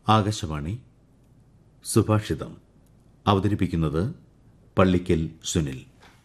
ആകാശവാണി സുഭാഷിതം അവതരിപ്പിക്കുന്നത് പള്ളിക്കൽ സുനിൽ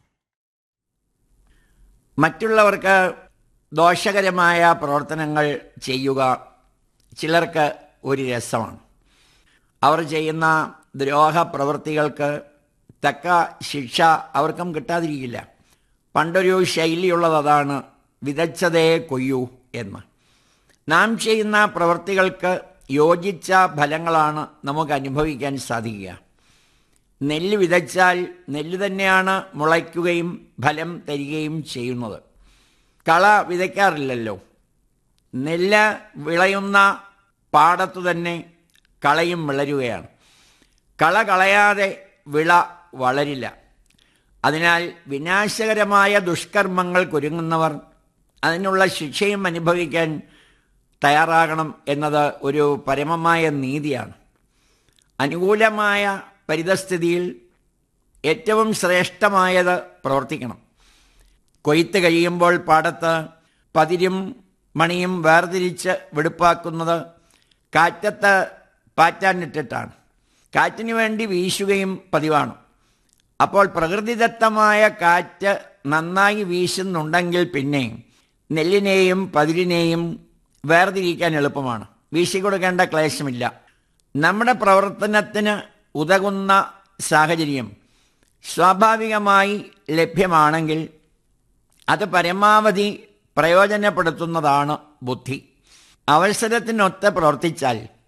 മറ്റുള്ളവർക്ക് ദോഷകരമായ പ്രവർത്തനങ്ങൾ ചെയ്യുക ചിലർക്ക് ഒരു രസമാണ് അവർ ചെയ്യുന്ന ദ്രോഹ പ്രവൃത്തികൾക്ക് തക്ക ശിക്ഷ അവർക്കും കിട്ടാതിരിക്കില്ല പണ്ടൊരു ശൈലിയുള്ളത് അതാണ് വിതച്ചതേ കൊയ്യൂ എന്ന് നാം ചെയ്യുന്ന പ്രവൃത്തികൾക്ക് യോജിച്ച ഫലങ്ങളാണ് നമുക്ക് അനുഭവിക്കാൻ സാധിക്കുക നെല്ല് വിതച്ചാൽ നെല്ല് തന്നെയാണ് മുളയ്ക്കുകയും ഫലം തരികയും ചെയ്യുന്നത് കള വിതയ്ക്കാറില്ലല്ലോ നെല്ല് വിളയുന്ന പാടത്തു തന്നെ കളയും വിളരുകയാണ് കള കളയാതെ വിള വളരില്ല അതിനാൽ വിനാശകരമായ ദുഷ്കർമ്മങ്ങൾക്കൊരുങ്ങുന്നവർ അതിനുള്ള ശിക്ഷയും അനുഭവിക്കാൻ തയ്യാറാകണം എന്നത് ഒരു പരമമായ നീതിയാണ് അനുകൂലമായ പരിതസ്ഥിതിയിൽ ഏറ്റവും ശ്രേഷ്ഠമായത് പ്രവർത്തിക്കണം കൊയ്ത്ത് കഴിയുമ്പോൾ പാടത്ത് പതിരും മണിയും വേർതിരിച്ച് വെടുപ്പാക്കുന്നത് കാറ്റത്ത് പാറ്റാനിട്ടിട്ടാണ് കാറ്റിന് വേണ്ടി വീശുകയും പതിവാണ് അപ്പോൾ പ്രകൃതിദത്തമായ കാറ്റ് നന്നായി വീശുന്നുണ്ടെങ്കിൽ പിന്നെ നെല്ലിനെയും പതിരിനെയും വേർതിരിക്കാൻ എളുപ്പമാണ് വീശിക്കൊടുക്കേണ്ട ക്ലേശമില്ല നമ്മുടെ പ്രവർത്തനത്തിന് ഉതകുന്ന സാഹചര്യം സ്വാഭാവികമായി ലഭ്യമാണെങ്കിൽ അത് പരമാവധി പ്രയോജനപ്പെടുത്തുന്നതാണ് ബുദ്ധി അവസരത്തിനൊത്ത് പ്രവർത്തിച്ചാൽ